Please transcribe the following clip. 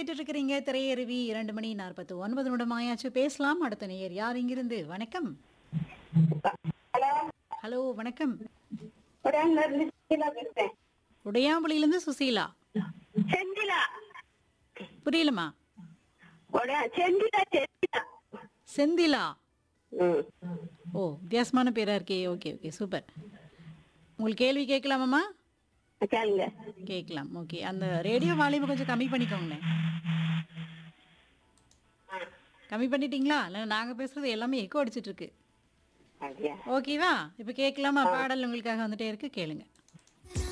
கேட்டுட்டு இருக்கிறீங்க திரையருவி இரண்டு மணி நாற்பத்தி ஒன்பது நிமிடம் ஆயாச்சு பேசலாம் அடுத்த நேயர் யார் இங்கிருந்து வணக்கம் ஹலோ ஹலோ வணக்கம் உடையாங்கல இருந்து செந்திலா பேசுறேன் உடையாம்புலியிலிருந்து சுசீலா செந்திலா புரியலமா உடைய செந்திலா செந்திலா செந்திலா ம் ஓ வித்தியாசமான பேரா இருக்கே ஓகே ஓகே சூப்பர் உங்களுக்கு கேள்வி கேட்கலாமாம்மா கேளுங்க கேட்கலாம் ஓகே அந்த ரேடியோ வால்யூமை கொஞ்சம் கம்மி பண்ணிக்கோங்களேன் கம்மி பண்ணிட்டீங்களா இல்லை நாங்கள் பேசுறது எல்லாமே எக்கோ அடிச்சிட்டு இருக்கு அப்படியா ஓகேவா இப்போ கேட்கலாமா பாடல் உங்களுக்காக வந்துட்டே இருக்கு கேளுங்க